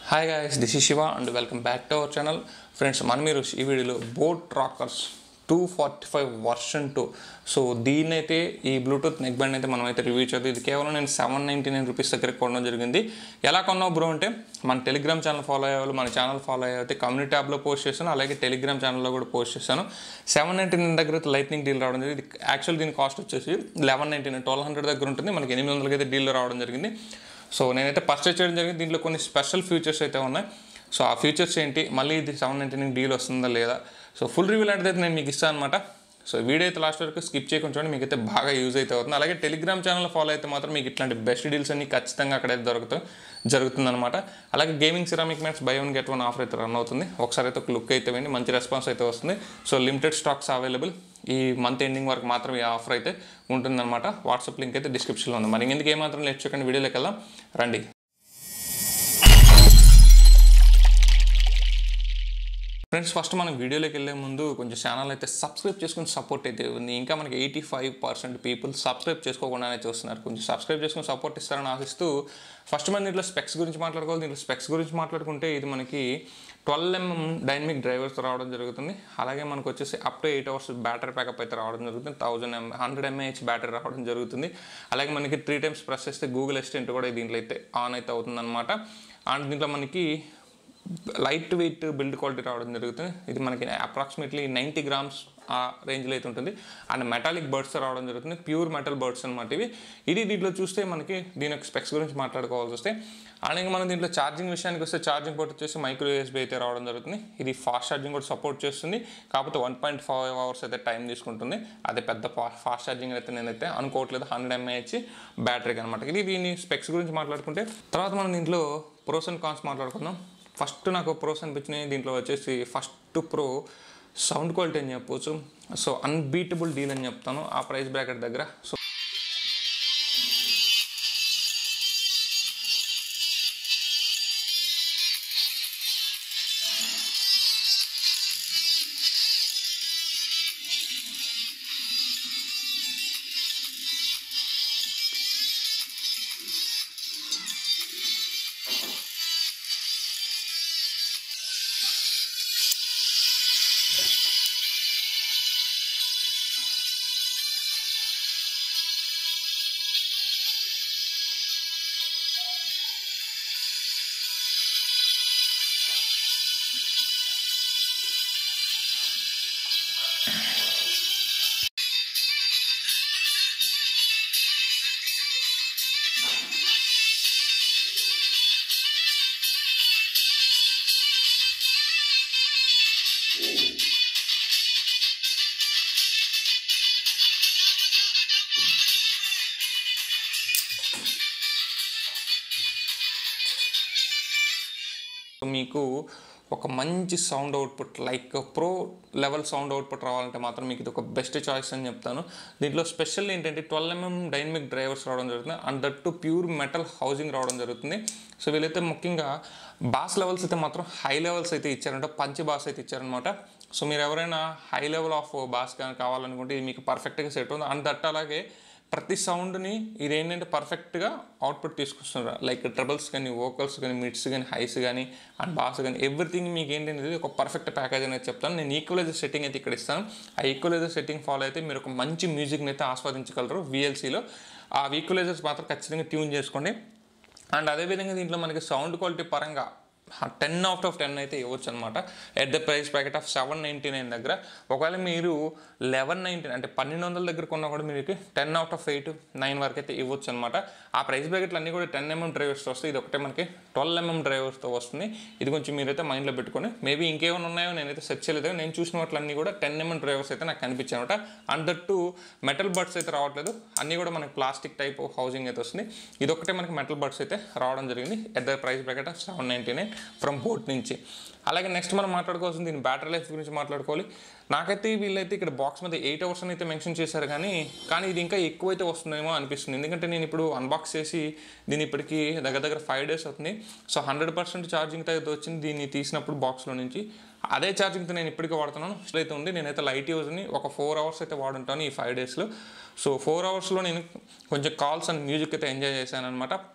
hi guys this is Shiva and welcome back to our channel friends మనం మీరు ఈ వీడియోలో boAt Rockerz two forty five version two so దీన్నైతే ఈ bluetooth neck band అయితే మనం అయితే రివ్యూ చేద్దాం ఇది కేవలం నేను సెవెన్ నైంటీ నైన్ రూపీస్ దగ్గర కొనడం జరిగింది ఎలా కొన్నావు బ్రో అంటే మన టెలిగ్రామ్ ఛానల్ ఫాలో అయ్యే వాళ్ళు మన ఛానల్ ఫాలో అయ్యే అయితే కమ్యూనిటీ ట్యాబ్లో పోస్ట్ చేశాను అలాగే టెలిగ్రామ్ ఛానల్లో కూడా పోస్ట్ చేశాను సెవెన్ నైంటీ నైన్ దగ్గర అయితే లైట్నింగ్ డీల్ రావడం జరిగింది ఇది యాక్చువల్ దీని కాస్ట్ వచ్చేసి eleven ninety nine twelve hundred దగ్గర ఉంటుంది మనకి ఎనిమిది వందలకి అయితే డీల్ రావడం జరిగింది సో నేనైతే పర్చేస్ చేయడం జరిగింది దీంట్లో కొన్ని స్పెషల్ ఫీచర్స్ అయితే ఉన్నాయి సో ఆ ఫీచర్స్ ఏంటి మళ్ళీ ఇది సెవెన్ నైంటీ నైన్ డీల్ వస్తుందా లేదా సో ఫుల్ రివ్యూ లాంటిది అయితే నేను మీకు ఇస్తాను అనమాట సో వీడియో అయితే లాస్ట్ వరకు స్కిప్ చేయకుండా చూడండి మీకు అయితే బాగా యూజ్ అయితే అవుతుంది అలాగే టెలిగ్రామ్ ఛానల్ ఫాలో అయితే మాత్రం మీకు ఇట్లాంటి బెస్ట్ డీల్స్ అన్ని ఖచ్చితంగా అక్కడైతే దొరుకుతాయి జరుగుతుందన్నమాట అలాగే gaming ceramic mats buy one get one offer అయితే రన్ అవుతుంది ఒకసారి అయితే ఒక లుక్ అయితే వేయండి మంచి రెస్పాన్స్ అయితే వస్తుంది సో లిమిటెడ్ స్టాక్స్ అవైలబుల్ ఈ మంత్ ఎండింగ్ వరకు మాత్రం ఈ ఆఫర్ అయితే ఉంటుందన్నమాట వాట్సాప్ లింక్ అయితే డిస్క్రిప్షన్లో ఉంది మరి ఎందుకు ఏమాత్రం లేట్ చేయకండి వీడియోలోకి వెళ్దాం రండి ఫ్రెండ్స్ ఫస్ట్ మనం వీడియోలోకి వెళ్ళే ముందు కొంచెం ఛానల్ అయితే సబ్స్క్రైబ్ చేసుకుని సపోర్ట్ అయితే ఉంది ఇంకా మనకి eighty five percent people subscribe చేసుకోకుండానే చూస్తున్నారు కొంచెం సబ్స్క్రైబ్ చేసుకుని సపోర్ట్ ఇస్తారని ఆశిస్తూ ఫస్ట్ మనం దీంట్లో స్పెక్స్ గురించి మాట్లాడుకోవాలి దీంట్లో స్పెక్స్ గురించి మాట్లాడుకుంటే ఇది మనకి ట్వెల్వ్ ఎంఎం డైనమిక్ డ్రైవర్స్ రావడం జరుగుతుంది అలాగే మనకు వచ్చేసి up to eight hours battery backup అయితే రావడం జరుగుతుంది thousand M hundred mAh battery రావడం జరుగుతుంది అలాగే మనకి త్రీ టైమ్స్ ప్రెస్ చేస్తే గూగుల్ అసిస్టెంట్ కూడా దీంట్లో అయితే ఆన్ అయితే అవుతుంది అనమాట అండ్ దీంట్లో మనకి లైట్ వెయిట్ బిల్డ్ క్వాలిటీ రావడం జరుగుతుంది ఇది మనకి అప్రాక్సిమేట్లీ నైంటీ గ్రామ్స్ ఆ రేంజ్లో అయితే ఉంటుంది అండ్ మెటాలిక్ బర్డ్స్ రావడం జరుగుతుంది ప్యూర్ మెటల్ బర్డ్స్ అనమాట ఇవి ఇది దీంట్లో చూస్తే మనకి దీని యొక్క స్పెక్స్ గురించి మాట్లాడుకోవాల్సి వస్తే అలాగే మనం దీంట్లో ఛార్జింగ్ విషయానికి వస్తే ఛార్జింగ్ పోర్ట్ వచ్చేసి మైక్రో యూఎస్బీ అయితే రావడం జరుగుతుంది ఇది ఫాస్ట్ ఛార్జింగ్ కూడా సపోర్ట్ చేస్తుంది కాకపోతే వన్ పాయింట్ ఫైవ్ అవర్స్ అయితే టైం తీసుకుంటుంది అదే పెద్ద ఫాస్ట్ ఛార్జింగ్ అయితే నేనైతే అనుకోవట్లేదు హండ్రెడ్ ఎంఏహెచ్ బ్యాటరీకి అనమాట ఇది దీని స్పెక్స్ గురించి మాట్లాడుకుంటే తర్వాత మనం దీంట్లో ప్రోస్ అండ్ కాన్స్ మాట్లాడుకుందాం ఫస్ట్ నాకు ప్రోస్ అనిపించినాయి దీంట్లో వచ్చేసి ఫస్ట్ ప్రో సౌండ్ క్వాలిటీ అని చెప్పవచ్చు సో అన్బీటబుల్ డీల్ అని చెప్తాను ఆ ప్రైస్ బ్రాకెట్ దగ్గర సో మీకు ఒక మంచి sound output like pro level sound output రావాలంటే మాత్రం మీకు ఇది ఒక బెస్ట్ చాయిస్ అని చెప్తాను దీంట్లో స్పెషల్ ఏంటంటే ట్వెల్వ్ ఎంఎం డైనమిక్ డ్రైవర్స్ రావడం జరుగుతుంది and that too pure metal housing రావడం జరుగుతుంది సో వీళ్ళైతే ముఖ్యంగా బాస్ లెవెల్స్ అయితే మాత్రం హై లెవెల్స్ అయితే ఇచ్చారంట పంచి బాస్ అయితే ఇచ్చారనమాట సో మీరు ఎవరైనా హై లెవెల్ ఆఫ్ బాస్ కానీ కావాలనుకుంటే ఇది మీకు పర్ఫెక్ట్గా సెట్ ఉంది అండ్ దట్ అలాగే ప్రతి సౌండ్ని ఇది ఏంటంటే పర్ఫెక్ట్గా అవుట్పుట్ తీసుకొస్తున్నారు లైక్ ట్రబుల్స్ కానీ వోకల్స్ కానీ మిడ్స్ కానీ హైస్ కానీ అండ్ బాస్ కానీ ఎవ్రీథింగ్ మీకు ఏంటంటే ఒక పర్ఫెక్ట్ ప్యాకేజ్ అనేది చెప్తాను నేను ఈక్వలైజర్ సెట్టింగ్ అయితే ఇక్కడ ఇస్తాను ఆ ఈక్వలైజర్ సెట్టింగ్ ఫాలో అయితే మీరు ఒక మంచి మ్యూజిక్ని అయితే ఆస్వాదించగలరు విఎల్సీలో ఆ ఈక్వలైజర్స్ మాత్రం ఖచ్చితంగా ట్యూన్ చేసుకోండి అండ్ అదేవిధంగా దీంట్లో మనకి సౌండ్ క్వాలిటీ పరంగా టెన్ అవుట్ ఆఫ్ టెన్ అయితే ఇవ్వచ్చు అనమాట at the price bracket of seven ninety nine దగ్గర ఒకవేళ మీరు లెవెన్ నైంటీ అంటే పన్నెండు వందల దగ్గర కొన్నా కూడా మీకు ten out of eight nine వరకు అయితే ఇవ్వచ్చు అనమాట ఆ ప్రైస్ ప్యాకెట్లు అన్నీ కూడా టెన్ ఎంఎం డ్రైవర్స్తో వస్తాయి ఇది ఒకటే మనకి ట్వెల్వ్ ఎంఎం డ్రైవర్స్తో వస్తుంది ఇది కొంచెం మీరైతే మైండ్లో పెట్టుకొని మేబీ ఇంకేమైనా ఉన్నాయో నేనైతే సెర్చ్ చేయలేదు నేను చూసిన వాటిలన్నీ కూడా టెన్ ఎంఎం డ్రైవర్స్ అయితే నాకు కనిపించాయి అనమాట and that too metal buds అయితే రావట్లేదు అన్నీ కూడా మనకి ప్లాస్టిక్ టైప్ హౌసింగ్ అయితే వస్తుంది ఇది ఒకటే మనకి మెటల్ బర్డ్స్ అయితే రావడం జరిగింది at the price bracket of seven ninety nine from boAt నుంచి అలాగే నెక్స్ట్ మనం మాట్లాడుకోవాల్సింది దీని బ్యాటరీ లైఫ్ గురించి మాట్లాడుకోవాలి నాకైతే వీళ్ళైతే ఇక్కడ బాక్స్ మీద ఎయిట్ అవర్స్ అని అయితే మెన్షన్ చేశారు కానీ కానీ ఇది ఇంకా ఎక్కువైతే వస్తుందేమో అనిపిస్తుంది ఎందుకంటే నేను ఇప్పుడు అన్బాక్స్ చేసి దీని ఇప్పటికీ దగ్గర దగ్గర ఫైవ్ డేస్ అవుతుంది సో హండ్రెడ్ పర్సెంట్ ఛార్జింగ్ అయితే వచ్చింది దీన్ని తీసినప్పుడు బాక్స్లో నుంచి అదే ఛార్జింగ్తో నేను ఇప్పటికీ వాడుతున్నాను అయితే ఉంది నేనైతే లైట్ యూజ్ని ఒక ఫోర్ అవర్స్ అయితే వాడుంటాను ఈ ఫైవ్ డేస్లో సో ఫోర్ అవర్స్లో నేను కొంచెం కాల్స్ అండ్ మ్యూజిక్ అయితే ఎంజాయ్ చేశాను అనమాట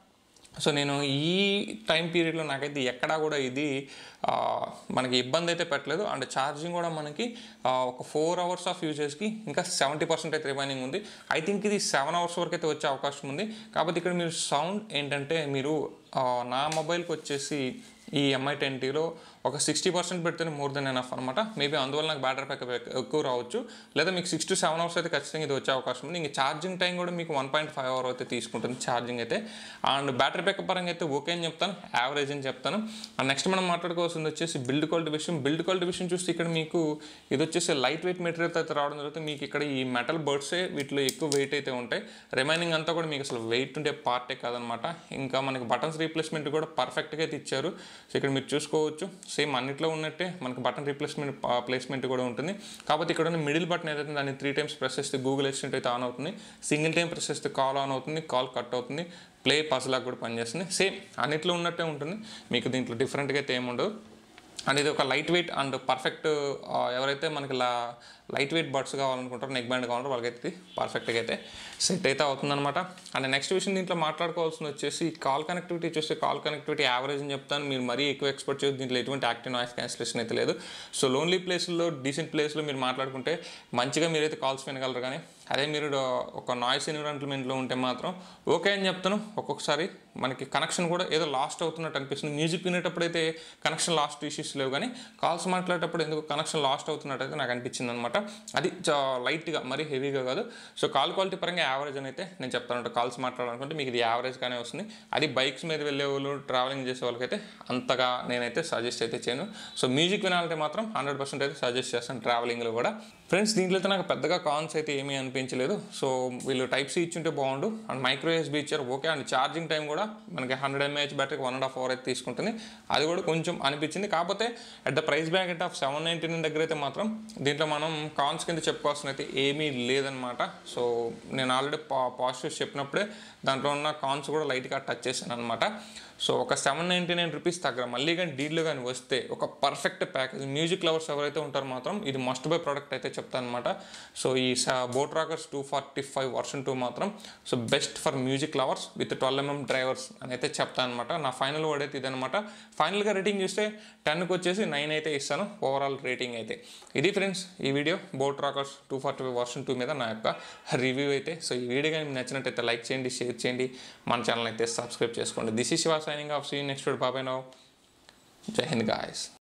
సో నేను ఈ టైం పీరియడ్లో నాకైతే ఎక్కడా కూడా ఇది ఆ, మనకి ఇబ్బంది అయితే పెట్టలేదు అండ్ ఛార్జింగ్ కూడా మనకి ఆ, ఒక ఫోర్ అవర్స్ ఆఫ్ యూజెస్కి ఇంకా సెవెంటీ పర్సెంట్ అయితే రిమైనింగ్ ఉంది ఐ థింక్ ఇది సెవెన్ అవర్స్ వరకు అయితే వచ్చే అవకాశం ఉంది కాకపోతే ఇక్కడ మీరు సౌండ్ ఏంటంటే మీరు ఆ, నా మొబైల్కి వచ్చేసి ఈ ఎంఐ టెన్ టీలో ఒక సిక్స్టీ పర్సెంట్ పెడితేనే మోర్ దెన్ ఎనఫ్ అనమాట మేబీ అందువల్ల నాకు బ్యాటరీ బ్యాకప్ ఎక్కువ రావచ్చు లేదా మీకు సిక్స్ టు సెవెన్ అవర్స్ అయితే ఖచ్చితంగా ఇది వచ్చే అవకాశం ఉంది ఇంకా ఛార్జింగ్ టైం కూడా మీకు వన్ పాయింట్ ఫైవ్ అవర్ అయితే తీసుకుంటుంది ఛార్జింగ్ అయితే అండ్ బ్యాటరీ బ్యాకప్ పరంగా అయితే ఓకే అని చెప్తాను యావరేజ్ అని చెప్తాను అండ్ నెక్స్ట్ మనం మాట్లాడుకోవాల్సింది వచ్చేసి బిల్డ్ క్వాలిటీ విషయం బిల్డ్ క్వాలిటీ విషయం చూస్తే ఇక్కడ మీకు ఇది వచ్చేసి లైట్ వెయిట్ మెటీరియల్ అయితే రావడం జరుగుతుంది మీకు ఇక్కడ ఈ మెటల్ బర్డ్సే వీటిలో ఎక్కువ వెయిట్ అయితే ఉంటాయి రిమైనింగ్ అంతా కూడా మీకు అసలు వెయిట్ ఉండే పార్టే కాదనమాట ఇంకా మనకి బటన్స్ రీప్లేస్మెంట్ కూడా పర్ఫెక్ట్గా అయితే ఇచ్చారు సో ఇక్కడ మీరు చూసుకోవచ్చు సేమ్ అన్నిట్లో ఉన్నట్టే మనకి బటన్ రీప్లేస్మెంట్ ప్లేస్మెంట్ కూడా ఉంటుంది కాకపోతే ఇక్కడ ఉన్న మిడిల్ బటన్ ఏదైతే దాన్ని త్రీ టైమ్స్ ప్రెస్ చేస్తే గూగుల్ అసిస్టెంట్ అయితే ఆన్ అవుతుంది సింగిల్ టైం ప్రెస్ చేస్తే కాల్ ఆన్ అవుతుంది కాల్ కట్ అవుతుంది ప్లే పర్స్లాగా కూడా పనిచేస్తుంది సేమ్ అన్నిట్లో ఉన్నట్టే ఉంటుంది మీకు దీంట్లో డిఫరెంట్గా అయితే ఏముండదు అండ్ ఇది ఒక లైట్ వెయిట్ అండ్ పర్ఫెక్ట్ ఎవరైతే మనకి లా లైట్ వెయిట్ బడ్స్ కావాలనుకుంటారో నెక్ బ్యాండ్ కావాలంటే వాళ్ళకైతే ఇది పర్ఫెక్ట్గా అయితే సెట్ అయితే అవుతుందన్నమాట అండ్ నెక్స్ట్ విషయం దీంట్లో మాట్లాడుకోవాల్సింది వచ్చేసి కాల్ కనెక్టివిటీ చూస్తే కాల్ కనెక్టివిటీ యావరేజ్ అని చెప్తాను మీరు మరీ ఎక్కువ ఎక్స్పెక్ట్ చేయదు దీంట్లో ఎటువంటి యాక్టివ్ నాయిస్ క్యాన్సిలేషన్ అయితే లేదు సో లోన్లీ ప్లేస్లో డీసెంట్ ప్లేస్లో మీరు మాట్లాడుకుంటే మంచిగా మీరైతే కాల్స్ వినగలరు కానీ అదే మీరు ఒక నాయిస్ ఎన్విరాన్మెంట్లో ఉంటే మాత్రం ఓకే అని చెప్తాను ఒక్కొక్కసారి మనకి కనెక్షన్ కూడా ఏదో లాస్ట్ అవుతున్నట్టు అనిపిస్తుంది మ్యూజిక్ వినేటప్పుడు అయితే కనెక్షన్ లాస్ట్ ఇష్యూస్ లేవు కానీ కాల్స్ మాట్లాడేటప్పుడు ఎందుకు కనెక్షన్ లాస్ట్ అవుతున్నట్టు అయితే నాకు అనిపించింది అనమాట అది లైట్గా మరీ హెవీగా కాదు సో కాల్ క్వాలిటీ పరంగా యావరేజ్ అని అయితే నేను చెప్తాను కాల్స్ మాట్లాడాలనుకుంటే మీకు ఇది యావరేజ్గానే వస్తుంది అది బైక్స్ మీద వెళ్ళే వాళ్ళు ట్రావెలింగ్ చేసే వాళ్ళకైతే అంతగా నేనైతే సజెస్ట్ అయితే చేయను సో మ్యూజిక్ వినాలంటే మాత్రం హండ్రెడ్ పర్సెంట్ అయితే సజెస్ట్ చేస్తాను ట్రావెలింగ్లో కూడా ఫ్రెండ్స్ దీంట్లో అయితే నాకు పెద్దగా కాన్స్ అయితే ఏమీ అనిపించలేదు సో వీళ్ళు టైప్ సి ఇచ్చుంటే బాగుండు అండ్ మైక్రో ఎస్బీ ఇచ్చారు ఓకే అండ్ ఛార్జింగ్ టైం కూడా మనకి హండ్రెడ్ ఎంఏహెచ్ బ్యాటరీకి వన్ అండ్ హాఫ్ అవర్ అయితే తీసుకుంటుంది అది కూడా కొంచెం అనిపించింది కాకపోతే at the price bracket of seven ninety nine దగ్గర అయితే మాత్రం దీంట్లో మనం కాన్స్ కింద చెప్పుకోవాల్సిన అయితే ఏమీ లేదనమాట సో నేను ఆల్రెడీ పా పాజిటివ్స్ చెప్పినప్పుడే దాంట్లో ఉన్న కాన్స్ కూడా లైట్గా టచ్ చేశాను అనమాట సో ఒక సెవెన్ నైంటీ నైన్ రూపీస్ దగ్గర మళ్ళీ కానీ డీల్లో కానీ వస్తే ఒక పర్ఫెక్ట్ ప్యాకేజ్ మ్యూజిక్ లవర్స్ ఎవరైతే ఉంటారో మాత్రం ఇది మస్ట్ బై ప్రోడక్ట్ అయితే చెప్తాను అనమాట సో ఈ boAt Rockerz two forty five version two మాత్రం so best for music lovers with twelve MM drivers అని అయితే చెప్తాను అనమాట నా ఫైనల్ వర్డ్ అయితే ఇదనమాట ఫైనల్గా రేటింగ్ చూస్తే టెన్కి వచ్చేసి నైన్ అయితే ఇస్తాను ఓవరాల్ రేటింగ్ అయితే ఇది ఫ్రెండ్స్ ఈ video boAt Rockerz two forty five version two మీద నా యొక్క రివ్యూ అయితే సో ఈ వీడియో కానీ మీకు నచ్చినట్టయితే లైక్ చేయండి షేర్ చేయండి మన ఛానల్ అయితే సబ్స్క్రైబ్ చేసుకోండి this is Shiva signing off see next bye bye నో జై హింద్ గాయస్